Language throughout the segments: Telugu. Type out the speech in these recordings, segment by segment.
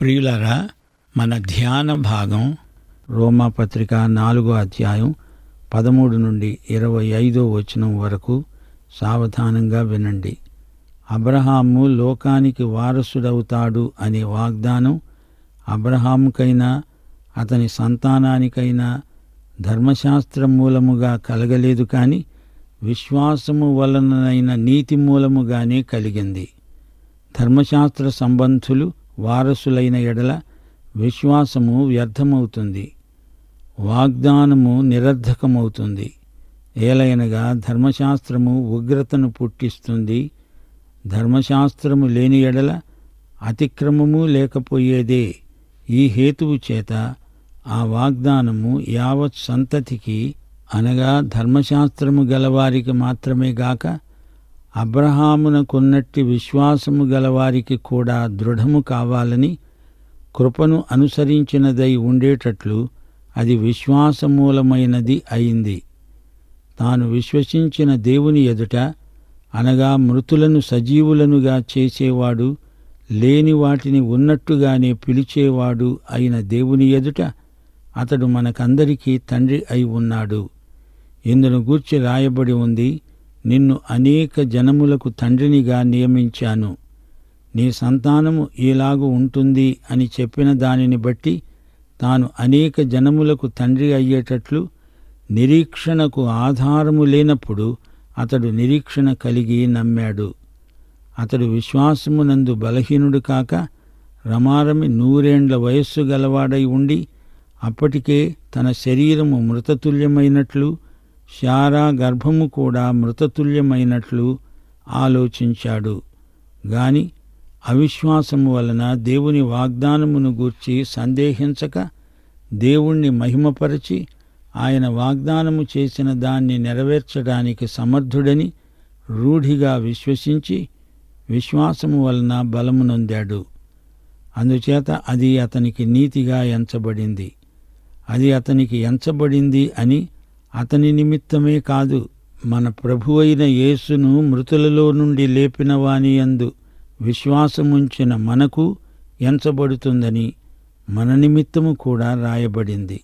ప్రియులరా మన ధ్యాన భాగం రోమాపత్రిక నాలుగో అధ్యాయం పదమూడు నుండి ఇరవై ఐదో వచనం వరకు సావధానంగా వినండి అబ్రహాము లోకానికి వారసుడవుతాడు అనే వాగ్దానం అబ్రహాముకైనా అతని సంతానానికైనా ధర్మశాస్త్రం మూలముగా కలగలేదు కాని విశ్వాసము వలనైన నీతి మూలముగానే కలిగింది ధర్మశాస్త్ర సంబంధులు వారసులైన ఎడల విశ్వాసము వ్యర్థమవుతుంది వాగ్దానము నిరర్ధకమవుతుంది ఏలయనగా ధర్మశాస్త్రము ఉగ్రతను పుట్టిస్తుంది ధర్మశాస్త్రము లేని ఎడల అతిక్రమము లేకపోయేదే ఈ హేతువు చేత ఆ వాగ్దానము యావత్ సంతతికి అనగా ధర్మశాస్త్రము గలవారికి మాత్రమే గాక అబ్రహామునకున్నట్టి విశ్వాసము గలవారికి కూడా దృఢము కావాలని కృపను అనుసరించినదై ఉండేటట్లు అది విశ్వాసమూలమైనది అయింది తాను విశ్వసించిన దేవుని ఎదుట అనగా మృతులను సజీవులనుగా చేసేవాడు లేని వాటిని ఉన్నట్టుగానే పిలిచేవాడు అయిన దేవుని ఎదుట అతడు మనకందరికీ తండ్రి అయి ఉన్నాడు ఇందును గూర్చి రాయబడి ఉంది నిన్ను అనేక జనములకు తండ్రినిగా నియమించాను నీ సంతానము ఈలాగు ఉంటుంది అని చెప్పిన దానిని బట్టి తాను అనేక జనములకు తండ్రి అయ్యేటట్లు నిరీక్షణకు ఆధారము లేనప్పుడు అతడు నిరీక్షణ కలిగి నమ్మాడు అతడు విశ్వాసమునందు బలహీనుడు కాక రమారమి నూరేండ్ల వయస్సు గలవాడై ఉండి అప్పటికే తన శరీరము మృతతుల్యమైనట్లు శారా గర్భము కూడా మృతతుల్యమైనట్లు ఆలోచించాడు గాని అవిశ్వాసము వలన దేవుని వాగ్దానమును గూర్చి సందేహించక దేవుణ్ణి మహిమపరచి ఆయన వాగ్దానము చేసిన దాన్ని నెరవేర్చడానికి సమర్థుడని రూఢిగా విశ్వసించి విశ్వాసము వలన బలము నొందాడు అందుచేత అది అతనికి నీతిగా ఎంచబడింది అది అతనికి ఎంచబడింది అని అతని నిమిత్తమే కాదు మన ప్రభువైన యేసును మృతులలో నుండి లేపిన వాని యందు విశ్వాసముంచిన మనకు ఎంచబడుతుందని మన నిమిత్తము కూడా రాయబడింది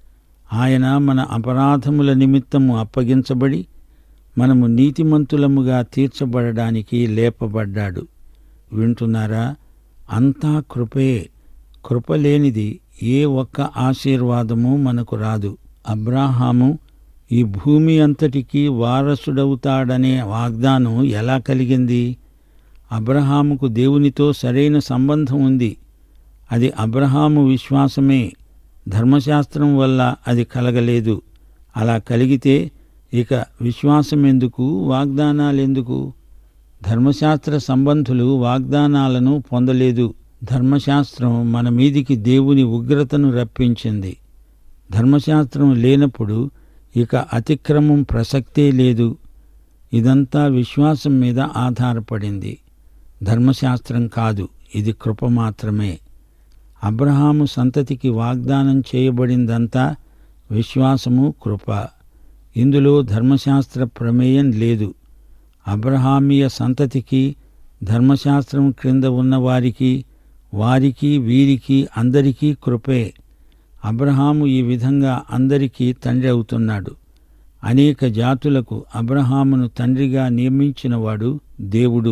ఆయన మన అపరాధముల నిమిత్తము అప్పగించబడి మనము నీతిమంతులముగా తీర్చబడడానికి లేపబడ్డాడు వింటున్నారా అంతా కృపే కృప లేనిది ఏ ఒక్క ఆశీర్వాదము మనకు రాదు అబ్రాహాము ఈ భూమి అంతటికీ వారసుడవుతాడనే వాగ్దానం ఎలా కలిగింది అబ్రహాముకు దేవునితో సరైన సంబంధం ఉంది అది అబ్రహాము విశ్వాసమే ధర్మశాస్త్రం వల్ల అది కలగలేదు అలా కలిగితే ఇక విశ్వాసం ఎందుకు వాగ్దానాలెందుకు ధర్మశాస్త్ర సంబంధులు వాగ్దానాలను పొందలేదు ధర్మశాస్త్రం మన మీదికి దేవుని ఉగ్రతను రప్పించింది ధర్మశాస్త్రం లేనప్పుడు ఇక అతిక్రమం ప్రసక్తే లేదు ఇదంతా విశ్వాసం మీద ఆధారపడింది ధర్మశాస్త్రం కాదు ఇది కృప మాత్రమే అబ్రహాము సంతతికి వాగ్దానం చేయబడిందంతా విశ్వాసము కృప ఇందులో ధర్మశాస్త్ర ప్రమేయం లేదు అబ్రహామీయ సంతతికి ధర్మశాస్త్రం క్రింద ఉన్నవారికి వారికి వీరికి అందరికీ కృపే అబ్రహాము ఈ విధంగా అందరికీ తండ్రి అవుతున్నాడు అనేక జాతులకు అబ్రహామును తండ్రిగా నియమించినవాడు దేవుడు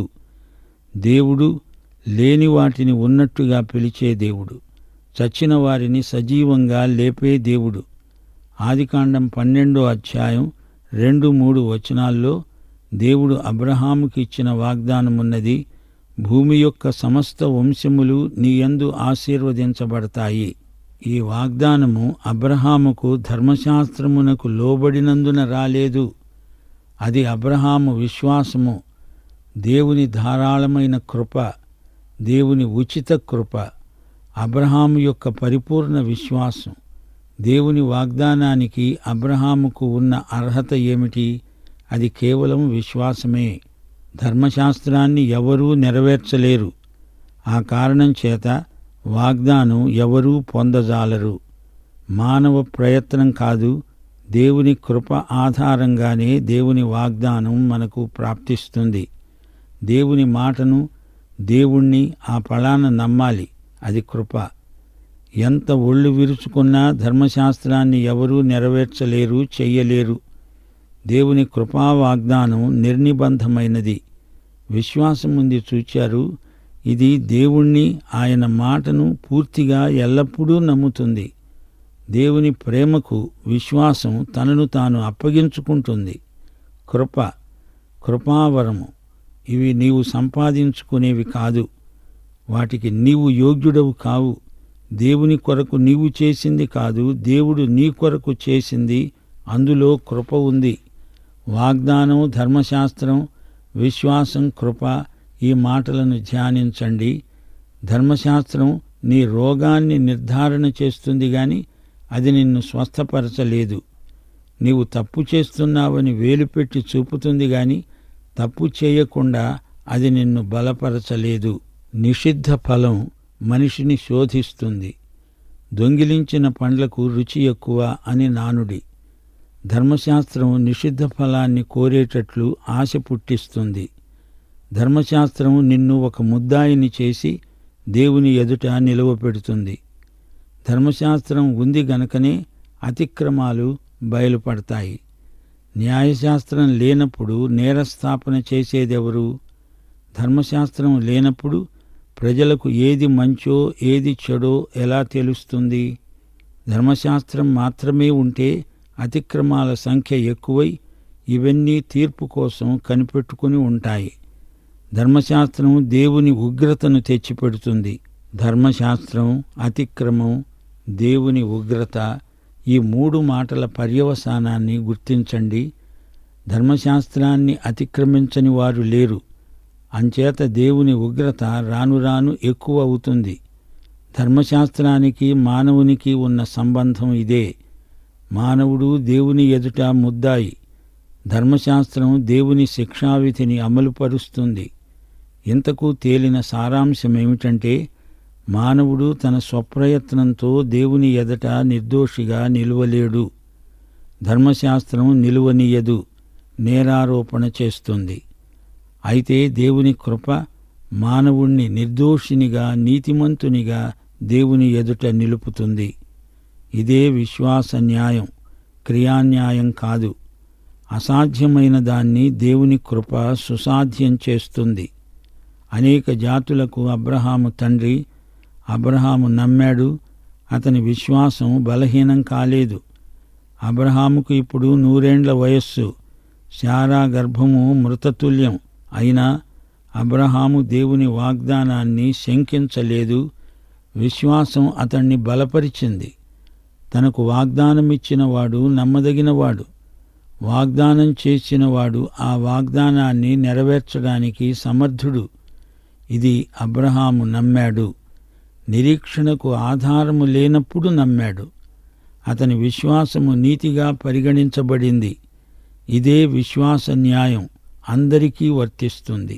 దేవుడు లేని వాటిని ఉన్నట్టుగా పిలిచే దేవుడు చచ్చిన వారిని సజీవంగా లేపే దేవుడు ఆదికాండం పన్నెండో అధ్యాయం రెండు మూడు వచనాల్లో దేవుడు అబ్రహాముకి ఇచ్చిన వాగ్దానమున్నది భూమి యొక్క సమస్త వంశములు నీయందు ఆశీర్వదించబడతాయి ఈ వాగ్దానము అబ్రహాముకు ధర్మశాస్త్రమునకు లోబడినందున రాలేదు అది అబ్రహాము విశ్వాసము దేవుని ధారాళమైన కృప దేవుని ఉచిత కృప అబ్రహాము యొక్క పరిపూర్ణ విశ్వాసం దేవుని వాగ్దానానికి అబ్రహాముకు ఉన్న అర్హత ఏమిటి అది కేవలం విశ్వాసమే ధర్మశాస్త్రాన్ని ఎవరూ నెరవేర్చలేరు ఆ కారణం చేత వాగ్దానం ఎవరూ పొందజాలరు మానవ ప్రయత్నం కాదు దేవుని కృప ఆధారంగానే దేవుని వాగ్దానం మనకు ప్రాప్తిస్తుంది దేవుని మాటను దేవుణ్ణి ఆ ఫలాన నమ్మాలి అది కృప ఎంత ఒళ్ళు విరుచుకున్నా ధర్మశాస్త్రాన్ని ఎవరూ నెరవేర్చలేరు చెయ్యలేరు దేవుని కృపా వాగ్దానం నిర్నిబంధమైనది విశ్వాసం ఉంది చూచారు ఇది దేవుణ్ణి ఆయన మాటను పూర్తిగా ఎల్లప్పుడూ నమ్ముతుంది దేవుని ప్రేమకు విశ్వాసం తనను తాను అప్పగించుకుంటుంది కృప కృపావరము ఇవి నీవు సంపాదించుకునేవి కాదు వాటికి నీవు యోగ్యుడవు కావు దేవుని కొరకు నీవు చేసింది కాదు దేవుడు నీ కొరకు చేసింది అందులో కృప ఉంది వాగ్దానం ధర్మశాస్త్రం విశ్వాసం కృప ఈ మాటలను ధ్యానించండి ధర్మశాస్త్రం నీ రోగాన్ని నిర్ధారణ చేస్తుంది గాని అది నిన్ను స్వస్థపరచలేదు నీవు తప్పు చేస్తున్నావని వేలుపెట్టి చూపుతుంది గాని తప్పు చేయకుండా అది నిన్ను బలపరచలేదు నిషిద్ధ ఫలం మనిషిని శోధిస్తుంది దొంగిలించిన పండ్లకు రుచి ఎక్కువ అని నానుడి ధర్మశాస్త్రం నిషిద్ధ ఫలాన్ని కోరేటట్లు ఆశ పుట్టిస్తుంది ధర్మశాస్త్రం నిన్ను ఒక ముద్దాయిని చేసి దేవుని ఎదుట నిలువపెడుతుంది ధర్మశాస్త్రం ఉంది గనుకనే అతిక్రమాలు బయలుపడతాయి న్యాయశాస్త్రం లేనప్పుడు నేరస్థాపన చేసేదెవరు ధర్మశాస్త్రం లేనప్పుడు ప్రజలకు ఏది మంచో ఏది చెడో ఎలా తెలుస్తుంది ధర్మశాస్త్రం మాత్రమే ఉంటే అతిక్రమాల సంఖ్య ఎక్కువై ఇవన్నీ తీర్పు కోసం కనిపెట్టుకుని ఉంటాయి ధర్మశాస్త్రం దేవుని ఉగ్రతను తెచ్చిపెడుతుంది ధర్మశాస్త్రం అతిక్రమం దేవుని ఉగ్రత ఈ మూడు మాటల పర్యవసానాన్ని గుర్తించండి ధర్మశాస్త్రాన్ని అతిక్రమించని వారు లేరు అంచేత దేవుని ఉగ్రత రాను రాను ఎక్కువ అవుతుంది ధర్మశాస్త్రానికి మానవునికి ఉన్న సంబంధం ఇదే మానవుడు దేవుని ఎదుట ముద్దాయి ధర్మశాస్త్రం దేవుని శిక్షావిధిని అమలుపరుస్తుంది ఇంతకు తేలిన సారాంశమేమిటంటే మానవుడు తన స్వప్రయత్నంతో దేవుని ఎదట నిర్దోషిగా నిలువలేడు ధర్మశాస్త్రం నిలువనీయదు నేరారోపణ చేస్తుంది అయితే దేవుని కృప మానవుణ్ణి నిర్దోషినిగా నీతిమంతునిగా దేవుని ఎదుట నిలుపుతుంది ఇదే విశ్వాస న్యాయం క్రియాన్యాయం కాదు అసాధ్యమైన దాన్ని దేవుని కృప సుసాధ్యం చేస్తుంది అనేక జాతులకు అబ్రహాము తండ్రి అబ్రహాము నమ్మాడు అతని విశ్వాసం బలహీనం కాలేదు అబ్రహాముకు ఇప్పుడు నూరేండ్ల వయస్సు శారా గర్భము మృతతుల్యం అయినా అబ్రహాము దేవుని వాగ్దానాన్ని శంకించలేదు విశ్వాసం అతన్ని బలపరిచింది తనకు వాగ్దానమిచ్చిన వాడు నమ్మదగినవాడు వాగ్దానం చేసినవాడు ఆ వాగ్దానాన్ని నెరవేర్చడానికి సమర్థుడు ఇది అబ్రహాము నమ్మాడు నిరీక్షణకు ఆధారము లేనప్పుడు నమ్మాడు అతని విశ్వాసము నీతిగా పరిగణించబడింది ఇదే విశ్వాస న్యాయం అందరికీ వర్తిస్తుంది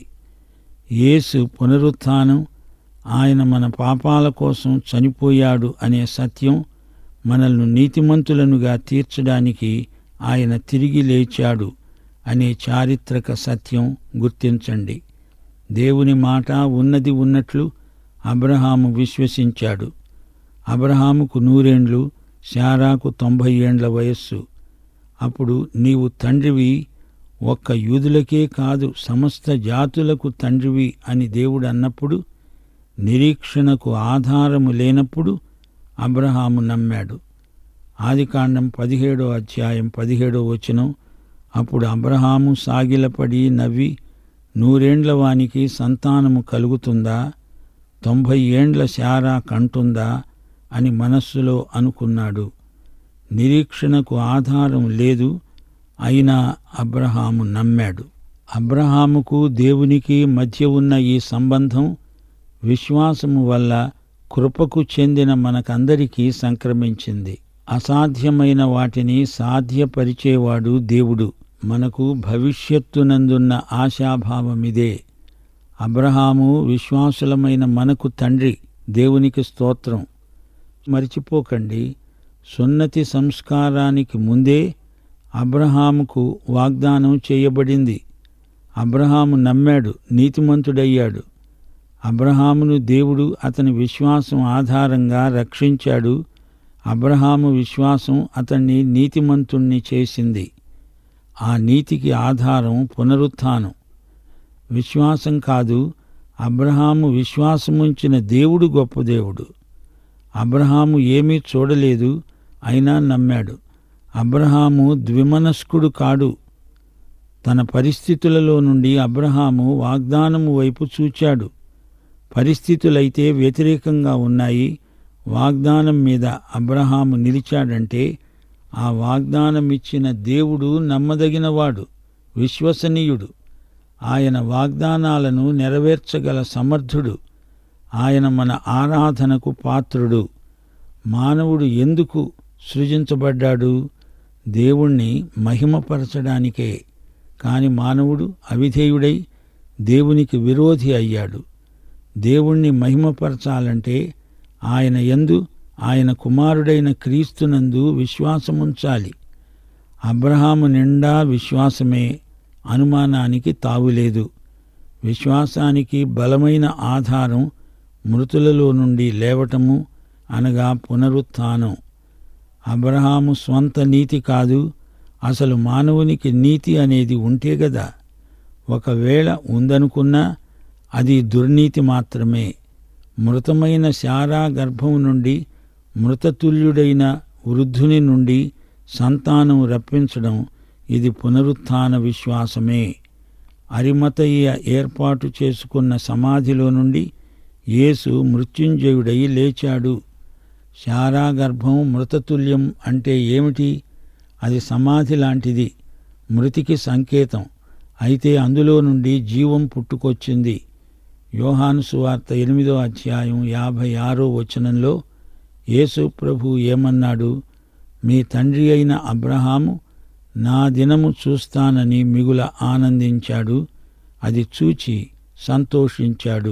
యేసు పునరుత్థానం ఆయన మన పాపాల కోసం చనిపోయాడు అనే సత్యం మనల్ని నీతిమంతులనుగా తీర్చడానికి ఆయన తిరిగి లేచాడు అనే చారిత్రక సత్యం గుర్తించండి దేవుని మాట ఉన్నది ఉన్నట్లు అబ్రహాము విశ్వసించాడు అబ్రహాముకు నూరేండ్లు శారాకు తొంభై ఏండ్ల వయస్సు అప్పుడు నీవు తండ్రివి ఒక్క యూదులకే కాదు సమస్త జాతులకు తండ్రివి అని దేవుడు అన్నప్పుడు నిరీక్షణకు ఆధారము లేనప్పుడు అబ్రహాము నమ్మాడు ఆదికాండం పదిహేడో అధ్యాయం పదిహేడో వచనం అప్పుడు అబ్రహాము సాగిలపడి నవ్వి నూరేండ్ల వానికి సంతానము కలుగుతుందా తొంభై ఏండ్ల శారా కంటుందా అని మనస్సులో అనుకున్నాడు నిరీక్షణకు ఆధారం లేదు అయినా అబ్రహాము నమ్మాడు అబ్రహాముకు దేవునికి మధ్య ఉన్న ఈ సంబంధం విశ్వాసము వల్ల కృపకు చెందిన మనకందరికీ సంక్రమించింది అసాధ్యమైన వాటిని సాధ్యపరిచేవాడు దేవుడు మనకు భవిష్యత్తునందున్న ఆశాభావమిదే అబ్రహాము విశ్వాసులమైన మనకు తండ్రి దేవునికి స్తోత్రం మరిచిపోకండి సున్నతి సంస్కారానికి ముందే అబ్రహాముకు వాగ్దానం చేయబడింది అబ్రహాము నమ్మాడు నీతిమంతుడయ్యాడు అబ్రహామును దేవుడు అతని విశ్వాసం ఆధారంగా రక్షించాడు అబ్రహాము విశ్వాసం అతన్ని నీతిమంతుణ్ణి చేసింది ఆ నీతికి ఆధారం పునరుత్థానం విశ్వాసం కాదు అబ్రహాము విశ్వాసముంచిన దేవుడు గొప్ప దేవుడు అబ్రహాము ఏమీ చూడలేదు అయినా నమ్మాడు అబ్రహాము ద్విమనస్కుడు కాడు తన పరిస్థితులలో నుండి అబ్రహాము వాగ్దానము వైపు చూచాడు పరిస్థితులైతే వ్యతిరేకంగా ఉన్నాయి వాగ్దానం మీద అబ్రహాము నిలిచాడంటే ఆ వాగ్దానం ఇచ్చిన దేవుడు నమ్మదగినవాడు విశ్వసనీయుడు ఆయన వాగ్దానాలను నెరవేర్చగల సమర్థుడు ఆయన మన ఆరాధనకు పాత్రుడు మానవుడు ఎందుకు సృజించబడ్డాడు దేవుణ్ణి మహిమపరచడానికే కాని మానవుడు అవిధేయుడై దేవునికి విరోధి అయ్యాడు దేవుణ్ణి మహిమపరచాలంటే ఆయన యందు ఆయన కుమారుడైన క్రీస్తునందు విశ్వాసముంచాలి అబ్రహాము నిండా విశ్వాసమే అనుమానానికి తావులేదు విశ్వాసానికి బలమైన ఆధారం మృతులలో నుండి లేవటము అనగా పునరుత్థానం అబ్రహాము స్వంత నీతి కాదు అసలు మానవునికి నీతి అనేది ఉంటే గదా ఒకవేళ ఉందనుకున్నా అది దుర్నీతి మాత్రమే మృతమైన శారా గర్భం నుండి మృతతుల్యుడైన వృద్ధుని నుండి సంతానం రప్పించడం ఇది పునరుత్థాన విశ్వాసమే అరిమతయ్య ఏర్పాటు చేసుకున్న సమాధిలో నుండి యేసు మృత్యుంజయుడై లేచాడు శారా గర్భం మృతతుల్యం అంటే ఏమిటి అది సమాధి లాంటిది మృతికి సంకేతం అయితే అందులో నుండి జీవం పుట్టుకొచ్చింది యోహాను సువార్త ఎనిమిదో అధ్యాయం యాభై ఆరో వచనంలో యేసు ప్రభు ఏమన్నాడు మీ తండ్రి అయిన అబ్రహాము నా దినము చూస్తానని మిగుల ఆనందించాడు అది చూచి సంతోషించాడు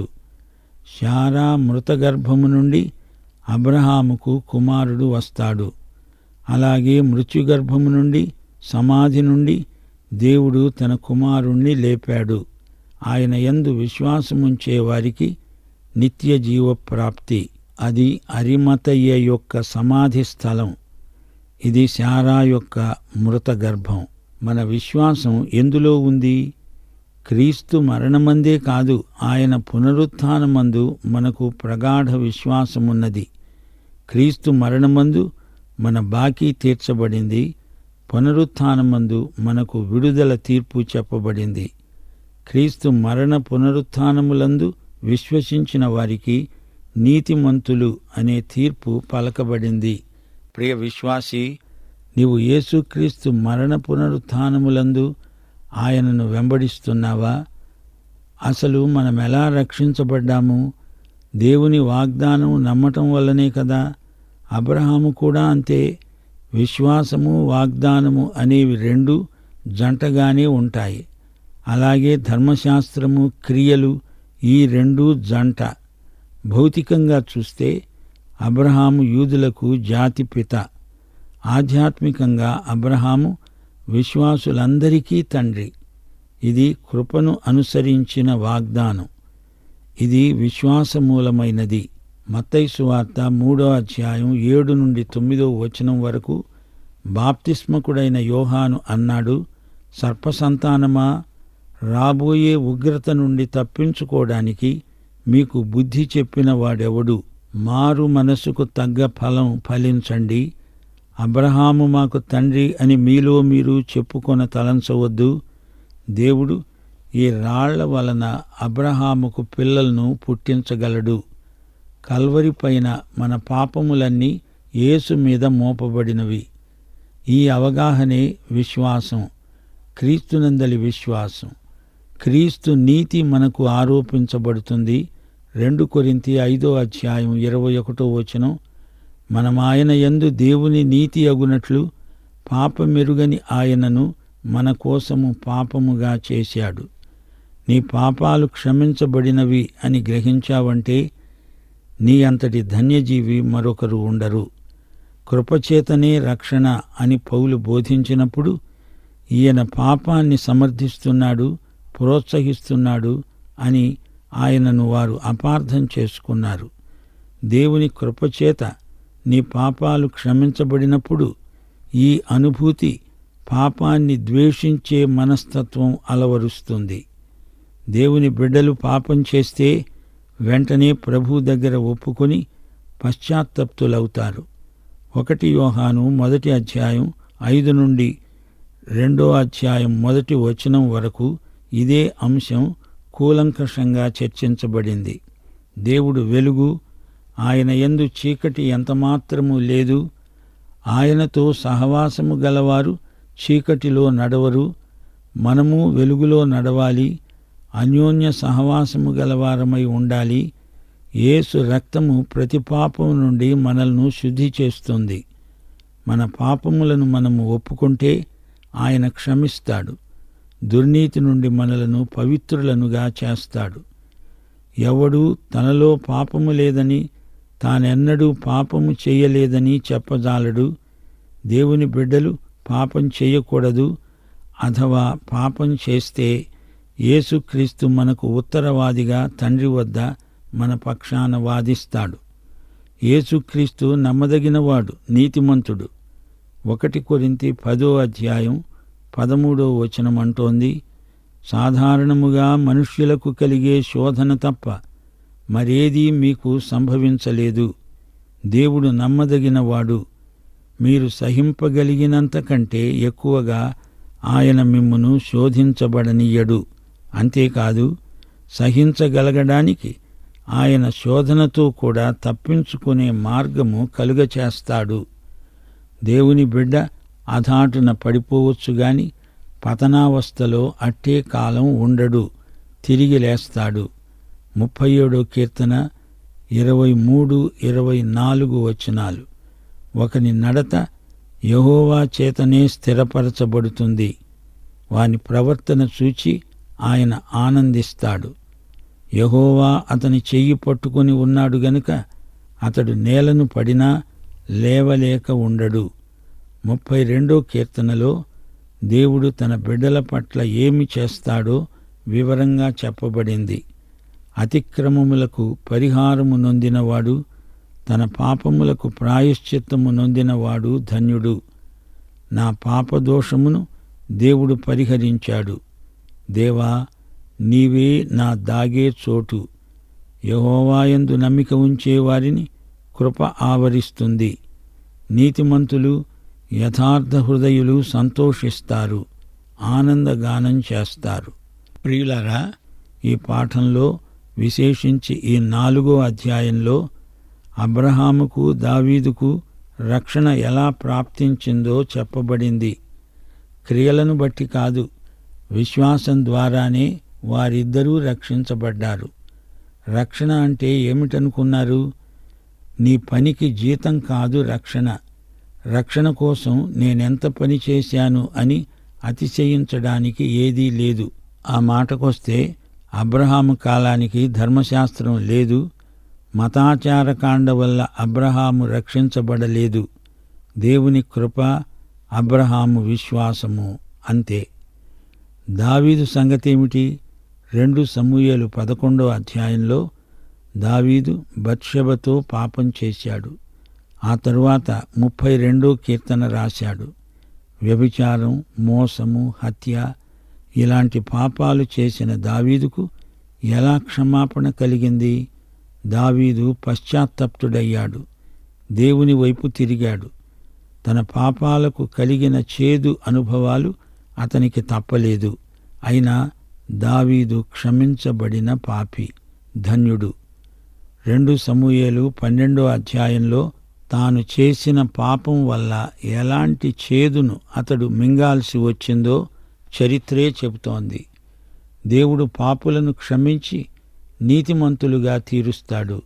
శారా మృతగర్భము నుండి అబ్రహాముకు కుమారుడు వస్తాడు అలాగే మృత్యుగర్భము నుండి సమాధి నుండి దేవుడు తన కుమారుణ్ణి లేపాడు ఆయన యందు విశ్వాసముంచే వారికి నిత్య జీవప్రాప్తి అది అరిమతయ్య యొక్క సమాధి స్థలం ఇది శారా యొక్క మృత గర్భం మన విశ్వాసం ఎందులో ఉంది క్రీస్తు మరణమందే కాదు ఆయన పునరుత్థానమందు మనకు ప్రగాఢ విశ్వాసమున్నది క్రీస్తు మరణమందు మన బాకీ తీర్చబడింది పునరుత్థానమందు మనకు విడుదల తీర్పు చెప్పబడింది క్రీస్తు మరణ పునరుత్థానములందు విశ్వసించిన వారికి నీతిమంతులు అనే తీర్పు పలకబడింది ప్రియ విశ్వాసి నీవు యేసుక్రీస్తు మరణ పునరుత్థానములందు ఆయనను వెంబడిస్తున్నావా అసలు మనం ఎలా రక్షించబడ్డాము దేవుని వాగ్దానం నమ్మటం వల్లనే కదా అబ్రహాము కూడా అంతే విశ్వాసము వాగ్దానము అనేవి రెండు జంటగానే ఉంటాయి అలాగే ధర్మశాస్త్రము క్రియలు ఈ రెండు జంట భౌతికంగా చూస్తే అబ్రహాము యూదులకు జాతి పిత ఆధ్యాత్మికంగా అబ్రహాము విశ్వాసులందరికీ తండ్రి ఇది కృపను అనుసరించిన వాగ్దానం ఇది విశ్వాసమూలమైనది మత్తైసు వార్త మూడో అధ్యాయం ఏడు నుండి తొమ్మిదో వచనం వరకు బాప్తిస్మకుడైన యోహాను అన్నాడు సర్పసంతానమా రాబోయే ఉగ్రత నుండి తప్పించుకోవడానికి మీకు బుద్ధి చెప్పిన వాడెవడు మారు మనసుకు తగ్గ ఫలం ఫలించండి అబ్రహాము మాకు తండ్రి అని మీలో మీరు చెప్పుకొన తలంచవద్దు దేవుడు ఈ రాళ్ల వలన అబ్రహాముకు పిల్లలను పుట్టించగలడు కల్వరి పైన మన పాపములన్నీ యేసు మీద మోపబడినవి ఈ అవగాహనే విశ్వాసం క్రీస్తునందలి విశ్వాసం క్రీస్తు నీతి మనకు ఆరోపించబడుతుంది రెండు కొరింతి ఐదో అధ్యాయం ఇరవై ఒకటో వచనం మనం ఆయన యందు దేవుని నీతి అగునట్లు పాపమెరుగని ఆయనను మన కోసము పాపముగా చేశాడు నీ పాపాలు క్షమించబడినవి అని గ్రహించావంటే నీ అంతటి ధన్యజీవి మరొకరు ఉండరు కృపచేతనే రక్షణ అని పౌలు బోధించినప్పుడు ఈయన పాపాన్ని సమర్థిస్తున్నాడు ప్రోత్సహిస్తున్నాడు అని ఆయనను వారు అపార్థం చేసుకున్నారు దేవుని కృపచేత నీ పాపాలు క్షమించబడినప్పుడు ఈ అనుభూతి పాపాన్ని ద్వేషించే మనస్తత్వం అలవరుస్తుంది దేవుని బిడ్డలు పాపం చేస్తే వెంటనే ప్రభు దగ్గర ఒప్పుకొని పశ్చాత్తప్తులవుతారు ఒకటి యోహాను మొదటి అధ్యాయం ఐదు నుండి రెండో అధ్యాయం మొదటి వచనం వరకు ఇదే అంశం కూలంకషంగా చర్చించబడింది దేవుడు వెలుగు ఆయన యందు చీకటి ఎంతమాత్రము లేదు ఆయనతో సహవాసము గలవారు చీకటిలో నడవరు మనము వెలుగులో నడవాలి అన్యోన్య సహవాసము గలవారమై ఉండాలి యేసు రక్తము ప్రతి పాపం నుండి మనల్ని శుద్ధి చేస్తుంది మన పాపములను మనము ఒప్పుకుంటే ఆయన క్షమిస్తాడు దుర్నీతి నుండి మనలను పవిత్రులనుగా చేస్తాడు ఎవడు తనలో పాపము లేదని తానెన్నడూ పాపము చేయలేదని చెప్పజాలడు దేవుని బిడ్డలు పాపం చేయకూడదు అథవా పాపం చేస్తే యేసుక్రీస్తు మనకు ఉత్తరవాదిగా తండ్రి వద్ద మన పక్షాన వాదిస్తాడు యేసుక్రీస్తు నమ్మదగినవాడు నీతిమంతుడు ఒకటి కొరింతి పదో అధ్యాయం పదమూడో వచనం అంటోంది సాధారణముగా మనుష్యులకు కలిగే శోధన తప్ప మరేదీ మీకు సంభవించలేదు దేవుడు నమ్మదగినవాడు మీరు సహింపగలిగినంత కంటే ఎక్కువగా ఆయన మిమ్మును శోధించబడనీయడు అంతేకాదు సహించగలగడానికి ఆయన శోధనతో కూడా తప్పించుకునే మార్గము కలుగచేస్తాడు దేవుని బిడ్డ అధాటున పడిపోవచ్చు గాని పతనావస్థలో అట్టే కాలం ఉండడు తిరిగి లేస్తాడు ముప్పై ఏడో కీర్తన ఇరవై మూడు ఇరవై నాలుగు వచనాలు ఒకని నడత యహోవా చేతనే స్థిరపరచబడుతుంది వాని ప్రవర్తన చూచి ఆయన ఆనందిస్తాడు యహోవా అతని చెయ్యి పట్టుకొని ఉన్నాడు గనుక అతడు నేలను పడినా లేవలేక ఉండడు ముప్పై రెండో కీర్తనలో దేవుడు తన బిడ్డల పట్ల ఏమి చేస్తాడో వివరంగా చెప్పబడింది అతిక్రమములకు పరిహారము నొందినవాడు తన పాపములకు ప్రాయశ్చిత్తము నొందినవాడు ధన్యుడు నా పాపదోషమును దేవుడు పరిహరించాడు దేవా నీవే నా దాగే చోటు యహోవాయందు నమ్మిక ఉంచే వారిని కృప ఆవరిస్తుంది నీతిమంతులు యథార్థ హృదయులు సంతోషిస్తారు ఆనందగానం చేస్తారు ప్రియులరా ఈ పాఠంలో విశేషించి ఈ నాలుగో అధ్యాయంలో అబ్రహాముకు దావీదుకు రక్షణ ఎలా ప్రాప్తించిందో చెప్పబడింది క్రియలను బట్టి కాదు విశ్వాసం ద్వారానే వారిద్దరూ రక్షించబడ్డారు రక్షణ అంటే ఏమిటనుకున్నారు నీ పనికి జీతం కాదు రక్షణ రక్షణ కోసం నేనెంత పని చేశాను అని అతిశయించడానికి ఏదీ లేదు ఆ మాటకొస్తే అబ్రహాము కాలానికి ధర్మశాస్త్రం లేదు మతాచారకాండ వల్ల అబ్రహాము రక్షించబడలేదు దేవుని కృప అబ్రహాము విశ్వాసము అంతే దావీదు సంగతేమిటి రెండు సమూయేలు పదకొండో అధ్యాయంలో దావీదు బత్షెబతో పాపం చేశాడు ఆ తరువాత ముప్పై రెండో కీర్తన రాశాడు వ్యభిచారం మోసము హత్య ఇలాంటి పాపాలు చేసిన దావీదుకు ఎలా క్షమాపణ కలిగింది దావీదు పశ్చాత్తప్తుడయ్యాడు దేవుని వైపు తిరిగాడు తన పాపాలకు కలిగిన చేదు అనుభవాలు అతనికి తప్పలేదు అయినా దావీదు క్షమించబడిన పాపి ధన్యుడు రెండు సమూయేలు పన్నెండో అధ్యాయంలో తాను చేసిన పాపం వల్ల ఎలాంటి చేదును అతడు మింగాల్సి వచ్చిందో చరిత్రే చెబుతోంది దేవుడు పాపులను క్షమించి నీతిమంతులుగా తీరుస్తాడు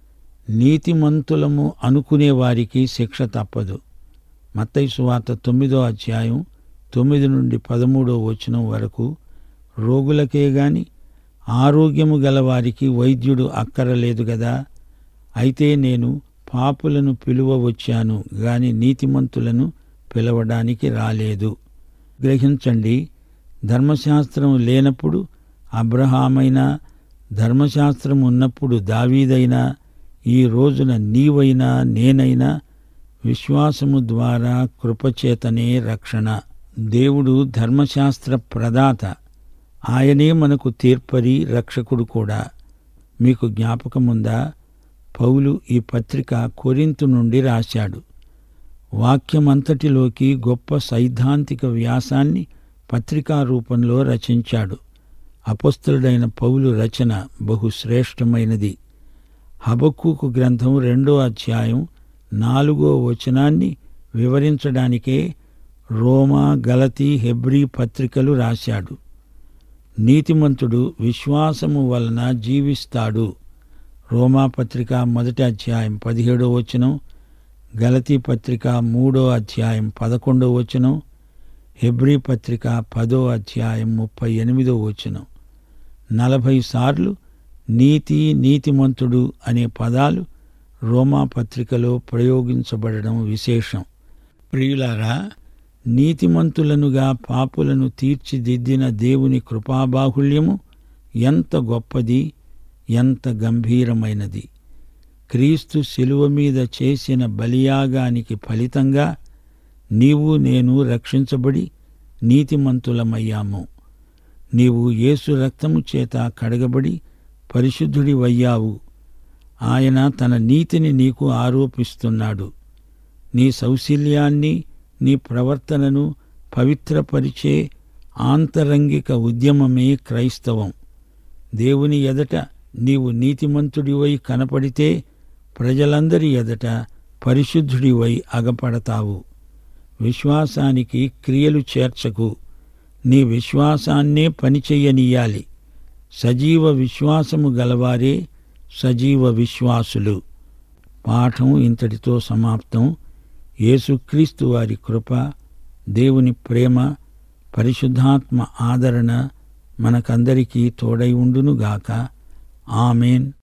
నీతిమంతులము అనుకునే వారికి శిక్ష తప్పదు మత్తయి సువార్త తొమ్మిదో అధ్యాయం తొమ్మిది నుండి పదమూడో వచనం వరకు రోగులకే గాని ఆరోగ్యము గలవారికి వైద్యుడు అక్కరలేదు గదా అయితే నేను పాపులను పిలువ వచ్చాను గాని నీతిమంతులను పిలవడానికి రాలేదు గ్రహించండి ధర్మశాస్త్రం లేనప్పుడు అబ్రహామైనా ధర్మశాస్త్రం ఉన్నప్పుడు దావీదైనా ఈ రోజున నీవైనా నేనైనా విశ్వాసము ద్వారా కృపచేతనే రక్షణ దేవుడు ధర్మశాస్త్ర ప్రదాత ఆయనే మనకు తీర్పరి రక్షకుడు కూడా మీకు జ్ఞాపకముందా పౌలు ఈ పత్రిక కొరింతు నుండి రాశాడు వాక్యమంతటిలోకి గొప్ప సైద్ధాంతిక వ్యాసాన్ని పత్రికా రూపంలో రచించాడు అపస్తుడైన పౌలు రచన బహుశ్రేష్టమైనది హబక్కూకు గ్రంథం రెండో అధ్యాయం నాలుగో వచనాన్ని వివరించడానికే రోమా గలతీ హెబ్రీ పత్రికలు రాశాడు నీతిమంతుడు విశ్వాసము వలన జీవిస్తాడు రోమా పత్రిక మొదటి అధ్యాయం పదిహేడో వచనం గలతీ పత్రిక మూడో అధ్యాయం పదకొండో వచనం హెబ్రీ పత్రిక పదో అధ్యాయం ముప్పై ఎనిమిదో వచనం నలభై సార్లు నీతి నీతిమంతుడు అనే పదాలు రోమా పత్రికలో ప్రయోగించబడడం విశేషం ప్రియులారా నీతిమంతులనుగా పాపులను తీర్చిదిద్దిన దేవుని కృపాబాహుళ్యము ఎంత గొప్పది ఎంత గంభీరమైనది క్రీస్తు శిలువ మీద చేసిన బలియాగానికి ఫలితంగా నీవు నేను రక్షించబడి నీతిమంతులమయ్యాము నీవు యేసు రక్తము చేత కడగబడి పరిశుద్ధుడివయ్యావు ఆయన తన నీతిని నీకు ఆరోపిస్తున్నాడు నీ సౌశల్యాన్ని నీ ప్రవర్తనను పవిత్రపరిచే ఆంతరంగిక ఉద్యమమే క్రైస్తవం దేవుని ఎదట నీవు నీతిమంతుడివై కనపడితే ప్రజలందరి ఎదట పరిశుద్ధుడివై అగపడతావు విశ్వాసానికి క్రియలు చేర్చకు నీ విశ్వాసాన్నే పనిచెయ్యనీయాలి సజీవ విశ్వాసము గలవారే సజీవ విశ్వాసులు పాఠం ఇంతటితో సమాప్తం యేసుక్రీస్తు వారి కృప దేవుని ప్రేమ పరిశుద్ధాత్మ ఆదరణ మనకందరికీ తోడై ఉండునుగాక ఆమెన్